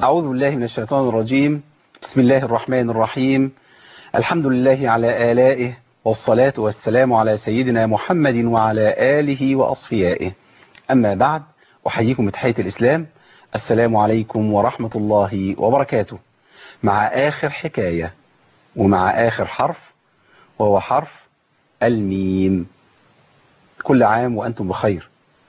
أعوذ بالله من الشيطان الرجيم بسم الله الرحمن الرحيم الحمد لله على آلائه والصلاة والسلام على سيدنا محمد وعلى آله وأصفيائه أما بعد أحييكم بتحية الإسلام السلام عليكم ورحمة الله وبركاته مع آخر حكاية ومع آخر حرف وهو حرف الميم كل عام وأنتم بخير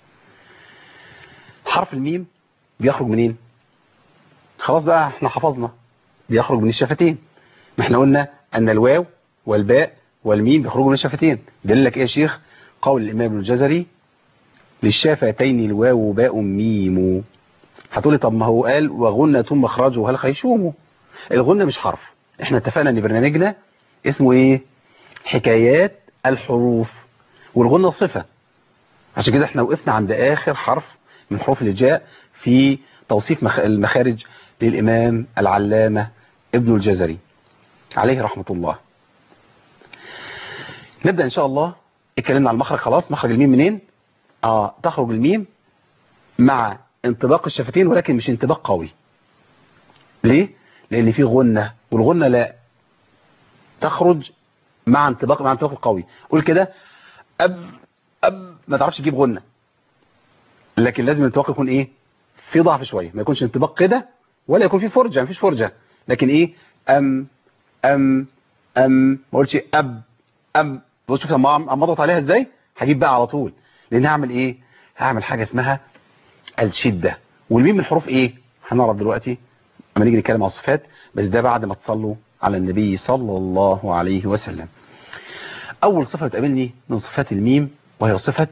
حرف الميم بيخرج منين خلاص بقى احنا حفظنا بيخرج من الشفتين ما احنا قلنا ان الواو والباء والميم بيخرجوا من الشفتين دليل لك ايه يا شيخ قول الامام ابن الجزري للشفتين الواو باء ميم هتقولي طب ما هو قال وغنة مخرجه هل خيشومه الغنة مش حرف احنا اتفقنا ان برنامجنا اسمه ايه حكايات الحروف والغنة صفة عشان كده احنا وقفنا عند اخر حرف من حروف الهجاء في توصيف مخ... المخارج للامام العلامة ابن الجزري عليه رحمة الله نبدأ ان شاء الله اتكلمنا عن المخرج خلاص مخرج الميم منين اه تخرج الميم مع انطباق الشفتين ولكن مش انطباق قوي ليه لان في غنة والغنة لا تخرج مع انطباق مع انطباق القوي قول كده اب اب ما تعرفش تجيب غنة لكن لازم الانطباق يكون ايه في ضعف شوية ما يكونش انطباق كده ولا يكون في فرجة ما فيش فرجة لكن ايه ام ام ام ما قلتش اب ام بص شوف لما امضت عليها ازاي هجيب بقى على طول لان هعمل ايه هعمل حاجة اسمها الشدة والميم من الحروف ايه هنعرف دلوقتي لما نيجي نتكلم على الصفات بس ده بعد ما تصلوا على النبي صلى الله عليه وسلم اول صفة بتقابلني من صفات الميم وهي صفة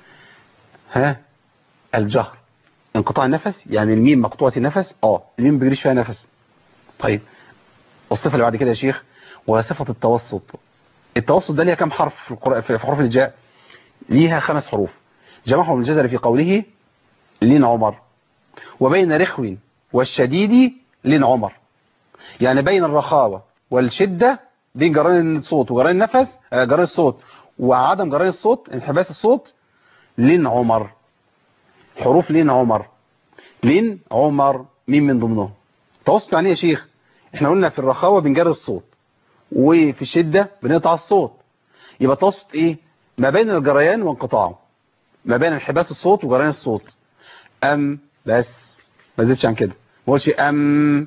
ها الجهر انقطاع النفس يعني الميم مقطوعة النفس اه الميم بيجريش فيها نفس طيب الصفة اللي بعد كده يا شيخ وهي صفة التوسط التوسط ده ليها كم حرف في القرآن في حروف الجاء ليها خمس حروف جمعهم الجزري في قوله لين عمر وبين رخو والشديد لين عمر يعني بين الرخاوة والشدة بين جران الصوت وجران النفس جران الصوت وعدم جران الصوت انحباس الصوت لين عمر حروف لين عمر لين عمر مين من ضمنهم توسط يعني يا شيخ احنا قلنا في الرخاوة بنجري الصوت وفي الشدة بنقطع الصوت يبقى توسط ايه ما بين الجريان وانقطاعه ما بين انحباس الصوت وجريان الصوت ام بس ما زيدش عن كده ما قولش ام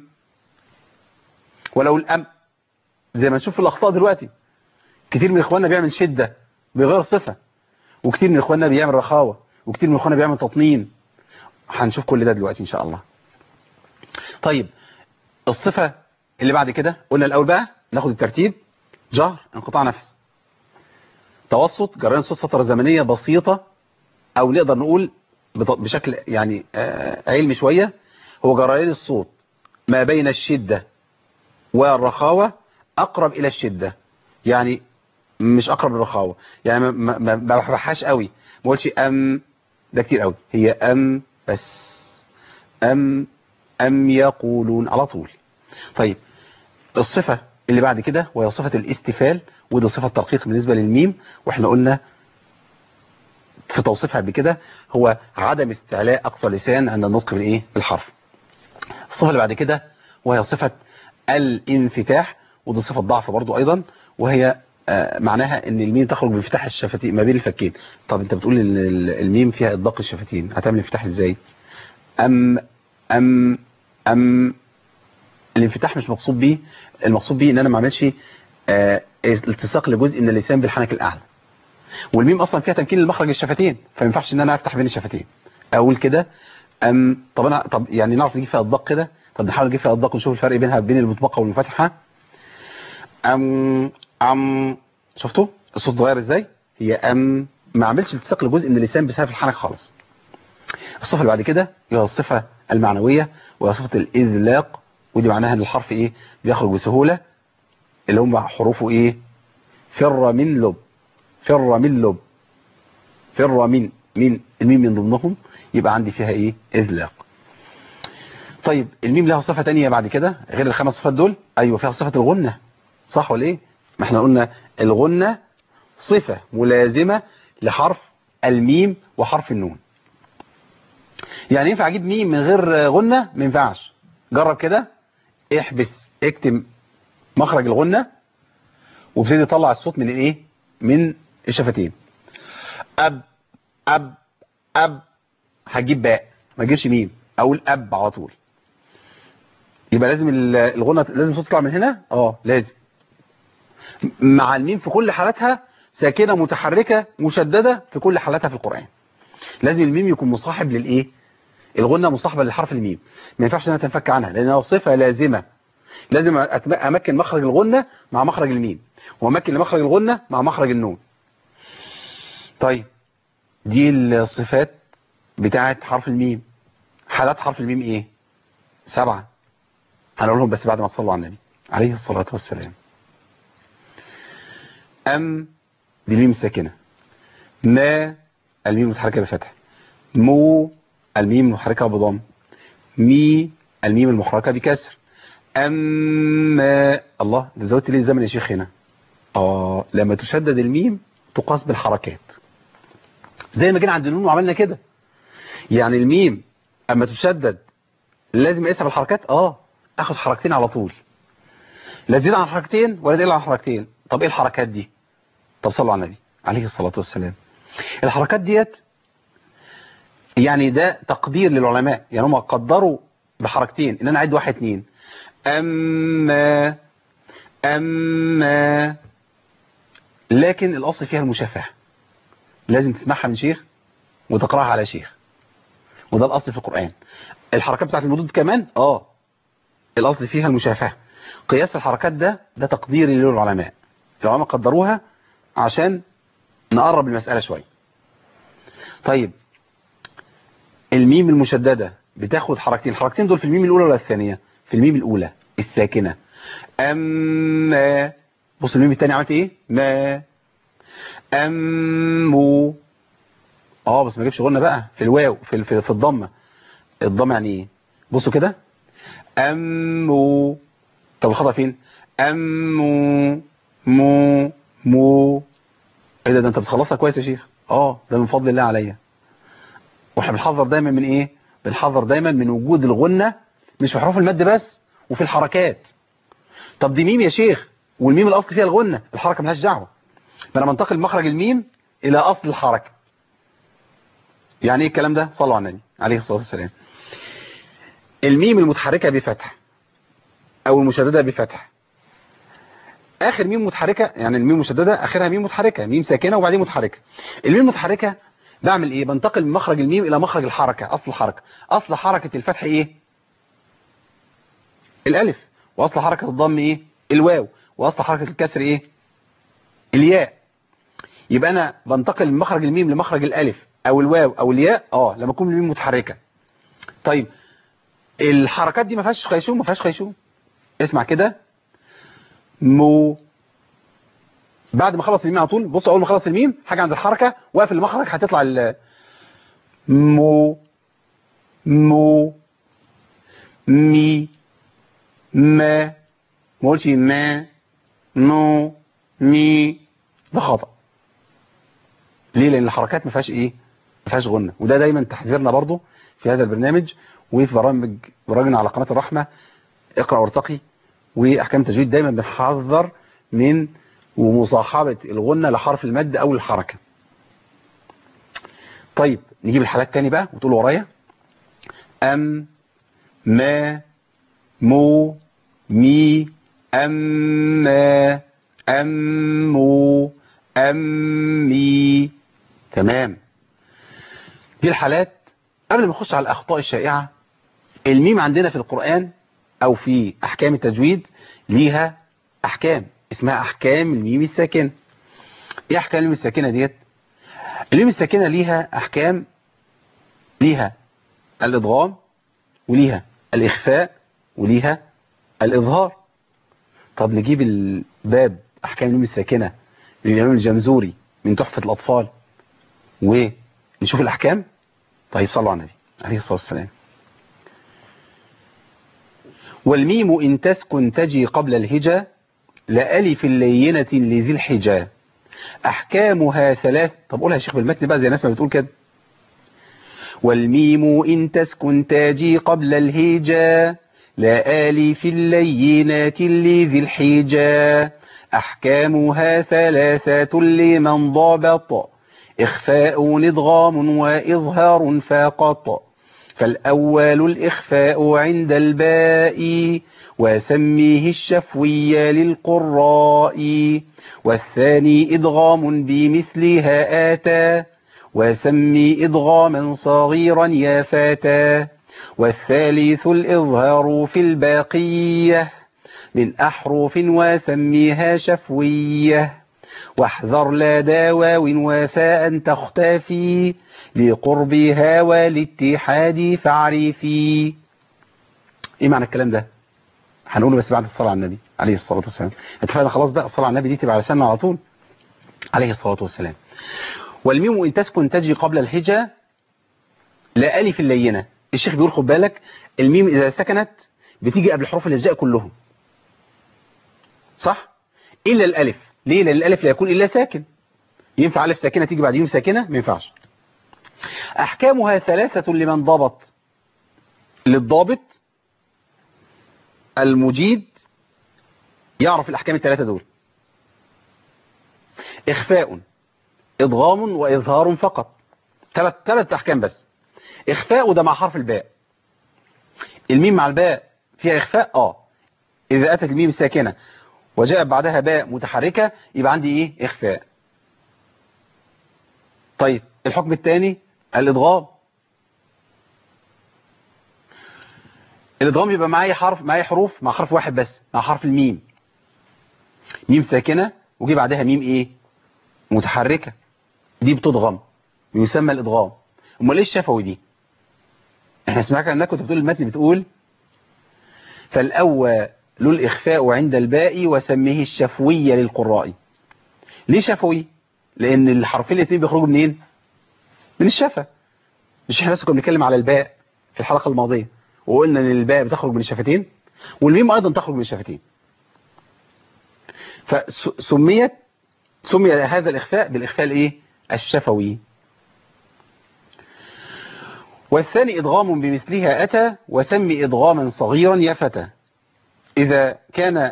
ولو الام زي ما نشوف في الاخطاء دلوقتي كتير من اخواننا بيعمل شدة بغير صفة وكتير من اخواننا بيعمل رخاوة وكتير من اخواننا بيعمل تطنين هنشوف كل ده دلوقتي ان شاء الله طيب الصفة اللي بعد كده قلنا الاول بقى ناخد الترتيب جهر انقطاع نفس توسط جريان صوت فترة زمنية بسيطة او نقدر نقول بشكل يعني علمي شوية هو جريان الصوت ما بين الشدة والرخاوة اقرب الى الشدة يعني مش اقرب للرخاوة يعني ما ما بحبحاش قوي ما قولش ام ده كتير قوي هي ام بس ام ام يقولون على طول طيب الصفة اللي بعد كده وهي صفة الاستفال ودي صفة ترقيق بالنسبة للميم واحنا قلنا في توصيفها قبل كده هو عدم استعلاء اقصى لسان عند النطق بالايه بالحرف الصفة اللي بعد كده وهي صفة الانفتاح ودي صفة ضعف برضو ايضا وهي معناها ان الميم تخرج بانفتاح الشفتين ما بين الفكين طب انت بتقول ان الميم فيها اطباق الشفتين هتعمل انفتاح ازاي ام ام ام الانفتاح مش مقصود بيه المقصود بيه ان انا ما اعملش اه التصاق لجزء من اللسان بالحنك الاعلى والميم اصلا فيها تمكين لمخرج الشفتين فما ينفعش ان انا افتح بين الشفتين اقول كده ام طب انا طب يعني نعرف نجيب فيها اطباق كده طب نحاول نجيب فيها اطباق ونشوف الفرق بينها بين المطبقه والمنفتحه ام ام شفتوا الصوت اتغير ازاي هي ام ما عملش التصاق لجزء من اللسان بسبب الحنك خالص الصفه اللي بعد كده هي الصفه المعنويه وهي صفه الاذلاق ودي معناها ان الحرف ايه بيخرج بسهولة اللي هم حروفه ايه فر من لب فر من لب فر من من الميم من ضمنهم يبقى عندي فيها ايه اذلاق طيب الميم لها صفة تانية بعد كده غير الخمس صفات دول ايوه فيها صفة الغنة صح ولا ايه ما احنا قلنا الغنة صفة ملازمة لحرف الميم وحرف النون يعني ينفع اجيب ميم من غير غنة ما ينفعش جرب كده احبس اكتم مخرج الغنة وابتدي تطلع الصوت من الايه من الشفتين اب اب اب هتجيب باء ما تجيبش ميم اقول اب على طول يبقى لازم ال- الغنة لازم الصوت يطلع من هنا اه لازم مع الميم في كل حالاتها ساكنة متحركة مشددة في كل حالاتها في القرآن لازم الميم يكون مصاحب للايه الغنة مصاحبة للحرف الميم ما ينفعش انها تنفك عنها لانها صفة لازمة لازم أتم- امكن مخرج الغنة مع مخرج الميم وامكن لمخرج الغنة مع مخرج النون طيب دي الصفات بتاعت حرف الميم حالات حرف الميم ايه سبعة هنقولهم بس بعد ما تصلوا على النبي عليه الصلاة والسلام أم دي الميم الساكنة ما الميم المتحركة بفتح مو الميم المحركة بضم مي الميم المحركة بكسر أما الله ده زودت ليه الزمن يا شيخ هنا اه لما تشدد الميم تقاس بالحركات زي ما جينا عند النون وعملنا كده يعني الميم اما تشدد لازم اقيسها بالحركات اه اخد حركتين على طول لا تزيد عن حركتين ولا تقل عن حركتين طب ايه الحركات دي طب صلوا على النبي عليه الصلاة والسلام الحركات ديت يعني ده تقدير للعلماء يعني هم قدروا بحركتين ان انا اعد واحد اتنين اما اما لكن الاصل فيها المشافهه لازم تسمعها من شيخ وتقراها على شيخ وده الاصل في القرآن الحركات بتاعت المدود كمان اه الاصل فيها المشافهه قياس الحركات ده ده تقديري للعلماء العلماء قدروها عشان نقرب المسألة شوية طيب الميم المشددة بتاخد حركتين الحركتين دول في الميم الأولى ولا الثانية في الميم الأولى الساكنة أما بص الميم الثاني عملت ايه ما أمو اه بس ما جيبش غنى بقى في الواو في في, في الضمه الضمه يعني ايه بصوا كده أمو طب الخطأ فين أمو مو مو ايه ده ده انت بتخلصها كويس يا شيخ اه ده من فضل الله عليا واحنا بنحذر دايما من ايه بنحذر دايما من وجود الغنة مش في حروف المد بس وفي الحركات طب دي ميم يا شيخ والميم الاصل فيها الغنة الحركة ملهاش دعوة فانا بنتقل مخرج الميم الى اصل الحركة يعني ايه الكلام ده صلوا على النبي عليه الصلاة والسلام الميم المتحركة بفتح او المشددة بفتح اخر ميم متحركة يعني الميم مشددة اخرها ميم متحركة ميم ساكنة وبعدين متحركة الميم المتحركة بعمل ايه بنتقل من مخرج الميم الى مخرج الحركة اصل الحركة اصل حركة الفتح ايه الالف واصل حركة الضم ايه الواو واصل حركة الكسر ايه الياء يبقى انا بنتقل من مخرج الميم لمخرج الالف او الواو او الياء اه لما تكون الميم متحركة طيب الحركات دي ما فيهاش خيشوم ما فيهاش خيشوم اسمع كده مو بعد ما خلص الميم على طول بص اول ما خلص الميم حاجه عند الحركه واقف المخرج هتطلع ال مو مو مي ما ما قلتش ما نو مي ده خطأ ليه لان الحركات ما فيهاش ايه ما فيهاش غنه وده دايما تحذيرنا برضو في هذا البرنامج وفي برامج برامجنا على قناه الرحمه اقرا وارتقي واحكام التجويد دايما بنحذر من ومصاحبة الغنة لحرف المد او الحركة طيب نجيب الحالات تاني بقى وتقول ورايا ام ما مو مي اما امو امي تمام دي الحالات قبل ما نخش على الاخطاء الشائعة الميم عندنا في القرآن او في احكام التجويد ليها احكام اسمها احكام الميم الساكنه ايه احكام الميم الساكنه ديت الميم الساكنه ليها احكام ليها الادغام وليها الاخفاء وليها الاظهار طب نجيب الباب احكام الميم الساكنه للامام الجمزوري من تحفه الاطفال ونشوف الاحكام طيب صلوا على النبي عليه الصلاه والسلام والميم إن تسكن تجي قبل الهجا لألف لينة لذي الحجا أحكامها ثلاث طب قولها يا شيخ بالمتن بقى زي الناس ما بتقول كده والميم إن تسكن تجي قبل الهجا لا آلف اللينات لذي الحجا أحكامها ثلاثة لمن ضبط إخفاء ندغام وإظهار فقط فالأول الإخفاء عند الباء وسميه الشفوي للقراء والثاني إدغام بمثلها آتى وسمي إدغاما صغيرا يا فتى والثالث الإظهار في الباقية من أحرف وسميها شفوية واحذر لدى واو وفاء تختفي لقربها والاتحاد فاعرفي ايه معنى الكلام ده هنقوله بس بعد الصلاة على النبي عليه الصلاة والسلام اتفقنا خلاص بقى الصلاة على النبي دي تبقى على لساننا على طول عليه الصلاة والسلام والميم إن تسكن تجي قبل الهجة لا ألف اللينة الشيخ بيقول خد بالك الميم إذا سكنت بتيجي قبل حروف الهجاء كلهم صح إلا الألف ليه لأن الألف لا يكون إلا ساكن ينفع ألف ساكنة تيجي بعد ميم ساكنة ما ينفعش أحكامها ثلاثة لمن ضبط للضابط المجيد يعرف الأحكام الثلاثة دول إخفاء إضغام وإظهار فقط ثلاث ثلاث أحكام بس إخفاء وده مع حرف الباء الميم مع الباء فيها إخفاء آه إذا أتت الميم الساكنة وجاء بعدها باء متحركة يبقى عندي إيه إخفاء طيب الحكم الثاني الإضغام الإضغام يبقى معايا حرف معايا حروف مع حرف واحد بس مع حرف الميم ميم ساكنة وجي بعدها ميم إيه متحركة دي بتضغم ويسمى الإضغام امال ايه الشفوي دي احنا سمعنا انك كنت بتقول المتن بتقول فالأول الإخفاء عند الباء وسميه الشفوية للقراء ليه شفوي لأن الحرفين الاثنين بيخرجوا منين من الشفة مش احنا لسه كنا بنتكلم على الباء في الحلقة الماضية وقلنا ان الباء بتخرج من الشفتين والميم ايضا تخرج من الشفتين فسميت سمي هذا الإخفاء بالإخفاء الايه الشفوي والثاني إدغام بمثلها أتى وسمي إدغاما صغيرا يا فتى إذا كان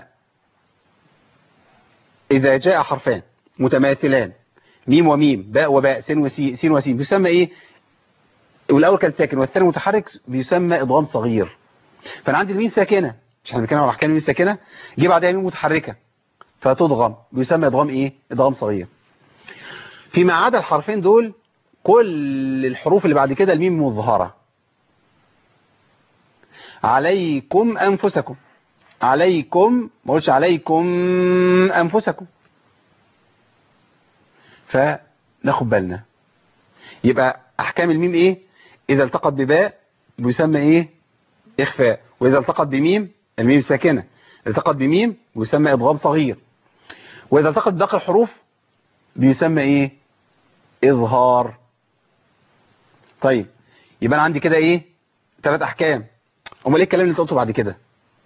إذا جاء حرفان متماثلان ميم وميم باء وباء سين وسين سين وسين بيسمى إيه والأول كان ساكن والثاني متحرك بيسمى إدغام صغير فأنا عندي الميم ساكنة مش احنا بنتكلم على أحكام الميم ساكنة جه بعدها ميم متحركة فتضغم بيسمى إدغام إيه إدغام صغير فيما عدا الحرفين دول كل الحروف اللي بعد كده الميم مظهرة عليكم أنفسكم عليكم ما قلتش عليكم أنفسكم فناخد بالنا يبقى أحكام الميم إيه إذا التقط بباء بيسمى إيه إخفاء وإذا التقط بميم الميم ساكنة التقط بميم بيسمى إضغام صغير وإذا التقط باقي الحروف بيسمى إيه إظهار طيب يبقى أنا عندي كده إيه ثلاث أحكام أمال إيه الكلام اللي أنت قلته بعد كده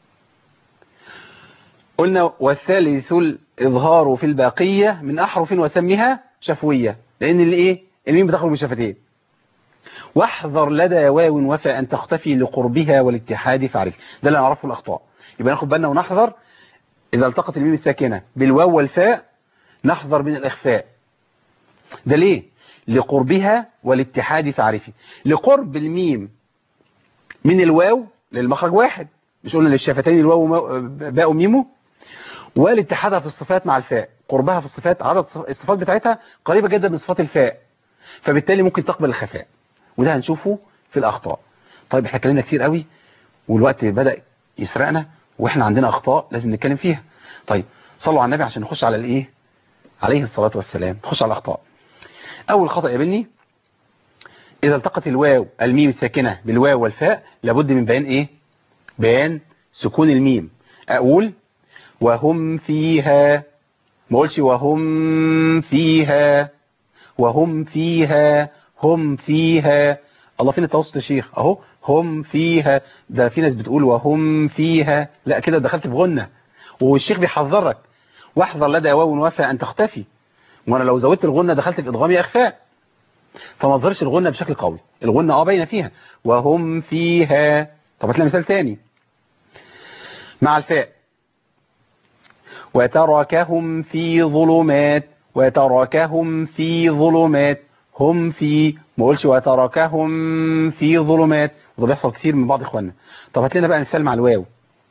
قلنا والثالث الإظهار في الباقية من أحرف وسمها شفوية لأن الإيه الميم بتخرج من شفتين واحذر لدى واو وفى أن تختفي لقربها والاتحاد فاعرف ده اللي نعرفه الأخطاء يبقى ناخد بالنا ونحذر إذا التقت الميم الساكنة بالواو والفاء نحذر من الإخفاء ده ليه لقربها والاتحاد فاعرفي لقرب الميم من الواو للمخرج واحد مش قلنا للشفتين الواو باء وميمه والاتحادها في الصفات مع الفاء قربها في الصفات عدد الصفات بتاعتها قريبة جدا من صفات الفاء فبالتالي ممكن تقبل الخفاء وده هنشوفه في الأخطاء طيب احنا اتكلمنا كتير قوي والوقت بدأ يسرقنا واحنا عندنا أخطاء لازم نتكلم فيها طيب صلوا على النبي عشان نخش على الايه عليه الصلاة والسلام نخش على الأخطاء أول خطأ يا بني إذا التقت الواو الميم الساكنة بالواو والفاء لابد من بيان إيه بيان سكون الميم أقول وهم فيها ما اقولش وهم فيها وهم فيها هم فيها الله فين التوسط يا شيخ اهو هم فيها ده في ناس بتقول وهم فيها لا كده دخلت في غنة والشيخ بيحذرك واحذر لدى واو وفى ان تختفي وانا لو زودت الغنة دخلت في ادغام اخفاء فما تظهرش الغنة بشكل قوي الغنة اه باينه فيها وهم فيها طب هتلاقي مثال تاني مع الفاء وتركهم في ظلمات وتركهم في ظلمات هم في ما قولش وتركهم في ظلمات وده بيحصل كتير من بعض اخواننا طب هات لنا بقى مثال مع الواو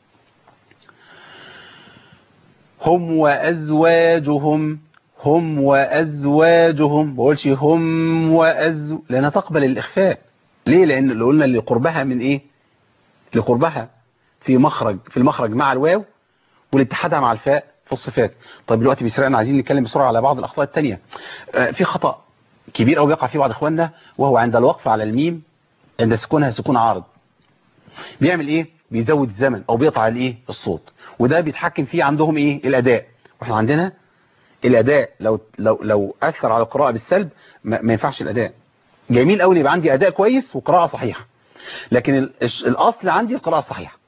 هم وازواجهم هم وازواجهم ما بقولش هم وأز لانها تقبل الاخفاء ليه لان اللي قلنا اللي قربها من ايه لقربها في مخرج في المخرج مع الواو والاتحادها مع الفاء في الصفات طيب دلوقتي بيسرقنا عايزين نتكلم بسرعه على بعض الاخطاء الثانيه في خطا كبير قوي بيقع فيه بعض اخواننا وهو عند الوقف على الميم عند سكونها سكون عارض بيعمل ايه بيزود الزمن او بيقطع الايه الصوت وده بيتحكم فيه عندهم ايه الاداء واحنا عندنا الاداء لو لو لو اثر على القراءه بالسلب ما, ما ينفعش الاداء جميل قوي يبقى عندي اداء كويس وقراءه صحيحه لكن ال- الش- الاصل عندي القراءه الصحيحه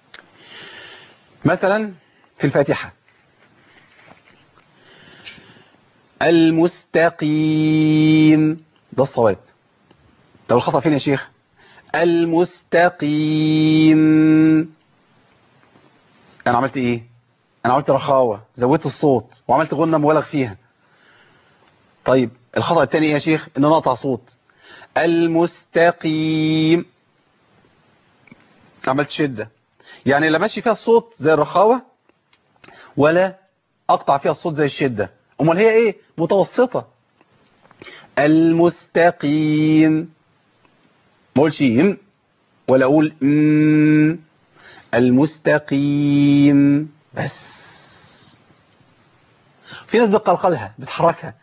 مثلا في الفاتحه المستقيم ده الصواب طب الخطأ فين يا شيخ المستقيم انا عملت ايه انا عملت رخاوة زودت الصوت وعملت غنة مبالغ فيها طيب الخطأ الثاني ايه يا شيخ ان انا اقطع صوت المستقيم عملت شدة يعني لا ماشي فيها الصوت زي الرخاوة ولا اقطع فيها الصوت زي الشدة امال هي ايه متوسطة المستقيم ما اقولش يم ولا اقول ام المستقيم بس في ناس بتقلقلها بتحركها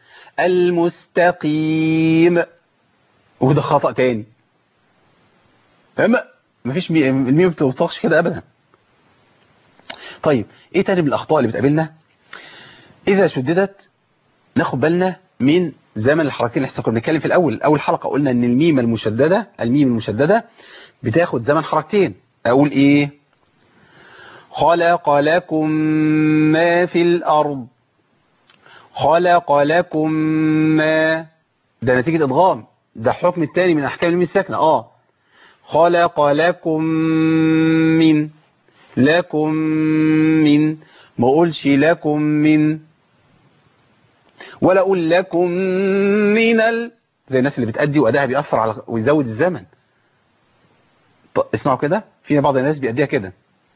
المستقيم وده خطأ تاني اما مفيش مي... الميم ما بتوصلش كده ابدا طيب ايه تاني من الاخطاء اللي بتقابلنا اذا شددت ناخد بالنا من زمن الحركتين اللي احنا كنا بنتكلم في الاول اول حلقه قلنا ان الميم المشدده الميم المشدده بتاخد زمن حركتين اقول ايه خلق لكم ما في الارض خلق لكم ما ده نتيجه ادغام ده حكم التاني من احكام الميم الساكنه اه خلق لكم من لكم من ما اقولش لكم من ولا اقول لكم من ال... زي الناس اللي بتأدي وأداها بيأثر على ويزود الزمن طب اسمعوا كده في بعض الناس بيأديها كده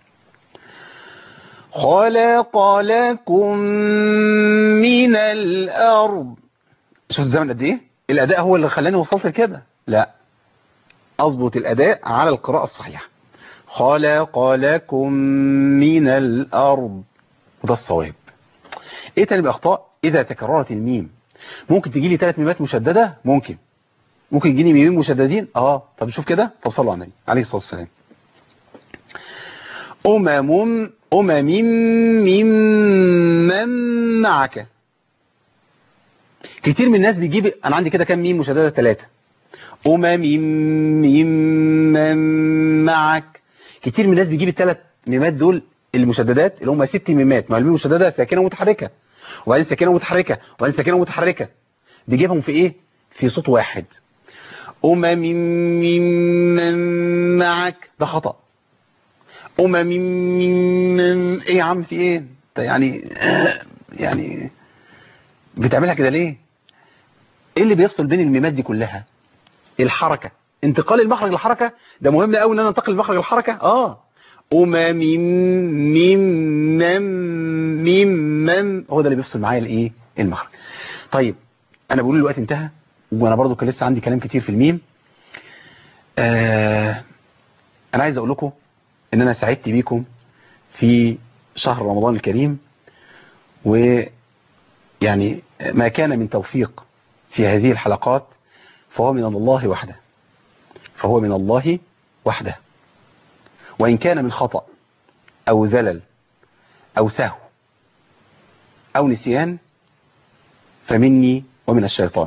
خلق لكم من الأرض شوف الزمن قد ايه الأداء هو اللي خلاني وصلت لكده لا أضبط الأداء على القراءة الصحيحة خلق لكم من الأرض وده الصواب ايه تاني بأخطاء إذا تكررت الميم ممكن تجي لي ثلاث ميمات مشددة ممكن ممكن يجيني ميمين مشددين اه طب نشوف كده طب صلوا على النبي عليه الصلاة والسلام أمم أمم ممن معك كتير من الناس بيجيب أنا عندي كده كام ميم مشددة ثلاثة أمم ممن معك كتير من الناس بيجيب الثلاث ميمات دول المشددات اللي هم ست ميمات ما الميم مشددة ساكنة ومتحركة وبعدين ساكنة ومتحركة وبعدين ساكنة ومتحركة بيجيبهم في ايه في صوت واحد أمم ممن معك ده خطأ أمم ممن ايه يا عم في ايه انت يعني يعني بتعملها كده ليه ايه اللي بيفصل بين الميمات دي كلها الحركة انتقال المخرج للحركة ده مهم قوي ان انا انتقل المخرج للحركة اه أمم ممن ممن هو ده اللي بيفصل معايا الايه المخرج طيب انا بقول الوقت انتهى وانا برضو كان لسه عندي كلام كتير في الميم آه انا عايز اقول لكم ان انا سعدت بيكم في شهر رمضان الكريم ويعني ما كان من توفيق في هذه الحلقات فهو من الله وحده فهو من الله وحده وإن كان من خطأ أو ذلل أو سهو أو نسيان فمني ومن الشيطان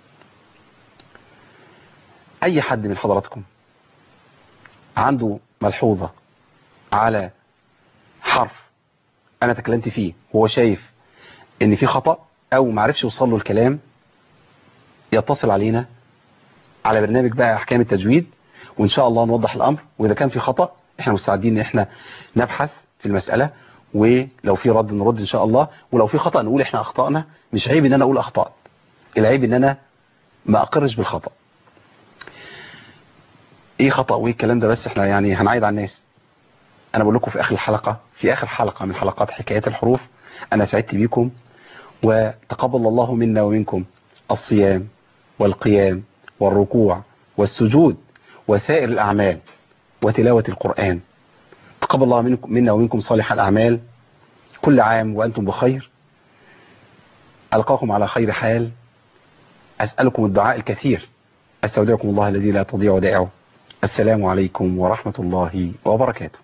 أي حد من حضراتكم عنده ملحوظة على حرف أنا تكلمت فيه وهو شايف إن في خطأ أو معرفش يوصل له الكلام يتصل علينا على برنامج بقى أحكام التجويد وإن شاء الله نوضح الأمر وإذا كان في خطأ إحنا مستعدين إن إحنا نبحث في المسألة ولو في رد نرد ان شاء الله ولو في خطأ نقول احنا اخطأنا مش عيب ان انا اقول اخطأت العيب ان انا ما اقرش بالخطأ ايه خطأ وايه الكلام ده بس احنا يعني هنعيد على الناس انا بقول لكم في اخر الحلقة في اخر حلقة من حلقات حكايات الحروف انا سعدت بيكم وتقبل الله منا ومنكم الصيام والقيام والركوع والسجود وسائر الأعمال وتلاوة القرآن تقبل الله منكم منا ومنكم صالح الأعمال كل عام وأنتم بخير ألقاكم على خير حال أسألكم الدعاء الكثير أستودعكم الله الذي لا تضيع ودائعه السلام عليكم ورحمة الله وبركاته